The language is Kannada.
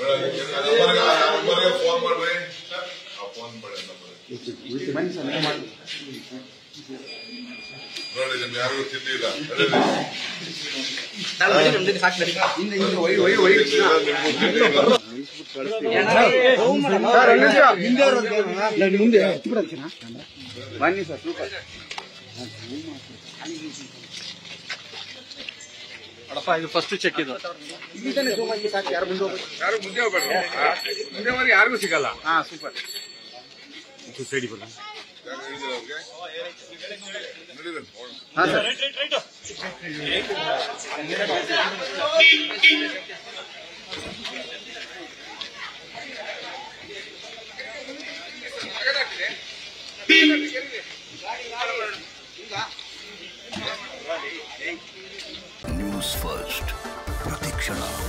ನಂಬರ್ಗೆ ಫೋನ್ ಮಾಡ್ರಿ ಆ ಫೋನ್ ಮಾಡಿ ನಂಬರ್ ನೋಡಿ ನಿಮ್ ಯಾರಿಗೂ ತಿಂದಿಲ್ಲ ತಿಂದಿಲ್ಲ, ನಿಮ್ಗೂ ತಿಂದಿಲ್ಲ. ಮುಂದೆ ಬನ್ನಿ ಸರ್ ಸೂಪರ್ ಅಡಪ್ಪ ಇದು ಫಸ್ಟ್ ಚೆಕ್ ಇದು ಯಾರು ಮುಂದೆ ಹೋಗ್ಬೇಕು ಯಾರು ಮುಂದೆ ಹೋಗ್ಬೇಡ್ರಿ ಮುಂದೆ ಹೋದ್ರೆ ಯಾರಿಗೂ ಸಿಗಲ್ಲ ಹಾ ಸೂಪರ್ ಸೈಡಿ ಬಲ್ಲ ಯಾರು ಹೇಳಿದ್ರು ಅವ್ರಿಗೆ? ನಡೀರಿ, ಹೋಗೋಣ. ಹಾ ಸರ್ ನ್ಯೂಸ್ ಫಸ್ಟ್ ಪ್ರತಿಕ್ಷಣ